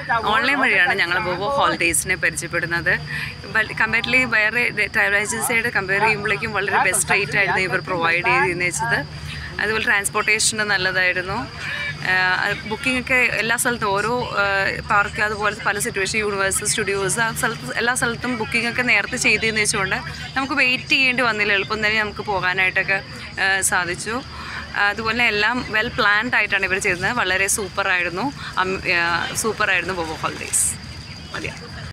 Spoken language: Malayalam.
ഓൺലൈൻ വഴിയാണ് ഞങ്ങൾ ബോബോ ഹോളിഡേയ്സിനെ പരിചയപ്പെടുന്നത് കമ്പാരിറ്റീവ്ലി വേറെ ട്രാവൽ ഏജൻസിയായിട്ട് കമ്പയർ ചെയ്യുമ്പോഴേക്കും വളരെ ബെസ്റ്റ് റേറ്റ് ആയിരുന്നു ഇവർ പ്രൊവൈഡ് ചെയ്തിരുന്നത് വെച്ചത് അതുപോലെ ട്രാൻസ്പോർട്ടേഷന് നല്ലതായിരുന്നു ബുക്കിംഗ് ഒക്കെ എല്ലാ സ്ഥലത്തും ഓരോ പാർക്ക് അതുപോലെ പല സിറ്റുവേഷൻ യൂണിവേഴ്സ് സ്റ്റുഡിയോസ് ആ സ്ഥലത്ത് എല്ലാ സ്ഥലത്തും ബുക്കിംഗ് ഒക്കെ നേരത്തെ ചെയ്തതെന്ന് വെച്ചുകൊണ്ട് നമുക്ക് വെയിറ്റ് ചെയ്യേണ്ടി വന്നില്ല എളുപ്പം തന്നെ നമുക്ക് പോകാനായിട്ടൊക്കെ ആ, സാധിച്ചു അതുപോലെ എല്ലാം വെൽ പ്ലാൻഡ് ആയിട്ടാണ് ഇവർ ചെയ്തത് വളരെ സൂപ്പറായിരുന്നു സൂപ്പറായിരുന്നു ബോബോ ഹോളിഡേയ്സ് മതിയാ